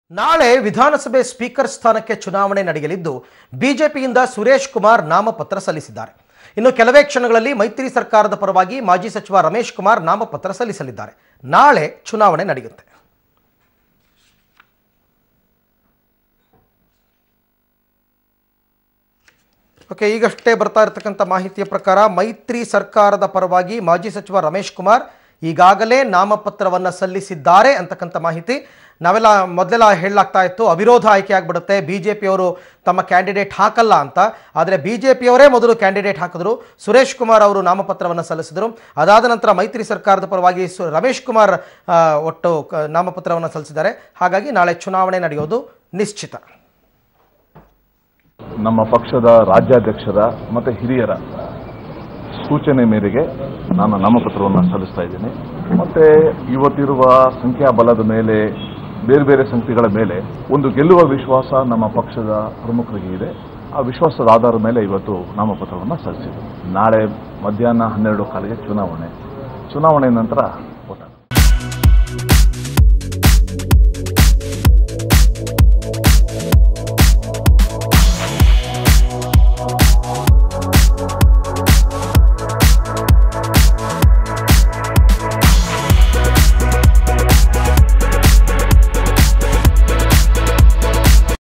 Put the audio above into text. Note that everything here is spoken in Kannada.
ನಾಳೆ ವಿಧಾನಸಭೆ ಸ್ಪೀಕರ್ ಸ್ಥಾನಕ್ಕೆ ಚುನಾವಣೆ ನಡೆಯಲಿದ್ದು ಬಿಜೆಪಿಯಿಂದ ಸುರೇಶ್ ಕುಮಾರ್ ನಾಮಪತ್ರ ಸಲ್ಲಿಸಿದ್ದಾರೆ ಇನ್ನು ಕೆಲವೇ ಕ್ಷಣಗಳಲ್ಲಿ ಮೈತ್ರಿ ಸರ್ಕಾರದ ಪರವಾಗಿ ಮಾಜಿ ಸಚಿವ ರಮೇಶ್ ಕುಮಾರ್ ನಾಮಪತ್ರ ಸಲ್ಲಿಸಲಿದ್ದಾರೆ ನಾಳೆ ಚುನಾವಣೆ ನಡೆಯುತ್ತೆ ಓಕೆ ಈಗಷ್ಟೇ ಬರ್ತಾ ಇರತಕ್ಕಂಥ ಮಾಹಿತಿಯ ಪ್ರಕಾರ ಮೈತ್ರಿ ಸರ್ಕಾರದ ಪರವಾಗಿ ಮಾಜಿ ಸಚಿವ ರಮೇಶ್ ಕುಮಾರ್ ಈಗಾಗಲೇ ನಾಮಪತ್ರವನ್ನು ಸಲ್ಲಿಸಿದ್ದಾರೆ ಅಂತಕ್ಕಂಥ ಮಾಹಿತಿ ನಾವೆಲ್ಲ ಮೊದಲೆಲ್ಲ ಹೇಳಲಾಗ್ತಾ ಇತ್ತು ಅವಿರೋಧ ಆಯ್ಕೆ ಆಗಿಬಿಡುತ್ತೆ ಬಿ ಜೆ ಪಿಯವರು ತಮ್ಮ ಕ್ಯಾಂಡಿಡೇಟ್ ಹಾಕಲ್ಲ ಅಂತ ಆದರೆ ಬಿ ಜೆ ಪಿಯವರೇ ಮೊದಲು ಕ್ಯಾಂಡಿಡೇಟ್ ಹಾಕಿದ್ರು ಸುರೇಶ್ ಕುಮಾರ್ ಅವರು ನಾಮಪತ್ರವನ್ನು ಸಲ್ಲಿಸಿದರು ಅದಾದ ನಂತರ ಮೈತ್ರಿ ಸರ್ಕಾರದ ಪರವಾಗಿ ಸು ರಮೇಶ್ ಕುಮಾರ್ ಆ, ಒಟ್ಟು ಕ- ನಾಮಪತ್ರವನ್ನು ಸಲ್ಲಿಸಿದ್ದಾರೆ ಹಾಗಾಗಿ ನಾಳೆ ಚುನಾವಣೆ ನಡೆಯೋದು ನಿಶ್ಚಿತ ನಮ್ಮ ಪಕ್ಷದ ರಾಜ್ಯಾಧ್ಯಕ್ಷರ ಮತ್ತು ಹಿರಿಯರ ಸೂಚನೆ ಮೇರೆಗೆ ನಾನು ನಾಮಪತ್ರವನ್ನು ಸಲ್ಲಿಸ್ತಾ ಇದ್ದೀನಿ ಮತ್ತು ಇವತ್ತಿರುವ ಸಂಖ್ಯಾಬಲದ ಮೇಲೆ ಬೇರೆ ಬೇರೆ ಸಂಖ್ಯೆಗಳ ಮೇಲೆ ಒಂದು ಗೆಲ್ಲುವ ವಿಶ್ವಾಸ ನಮ್ಮ ಪಕ್ಷದ ಪ್ರಮುಖರಿಗೆ ಇದೆ ಆ ವಿಶ್ವಾಸದ ಆಧಾರದ ಮೇಲೆ ಇವತ್ತು ನಾಮಪತ್ರವನ್ನು ಸಲ್ಲಿಸಿದ್ದೀನಿ ನಾಳೆ ಮಧ್ಯಾಹ್ನ ಹನ್ನೆರಡು ಕಾಲಿಗೆ ಚುನಾವಣೆ ಚುನಾವಣೆ ನಂತರ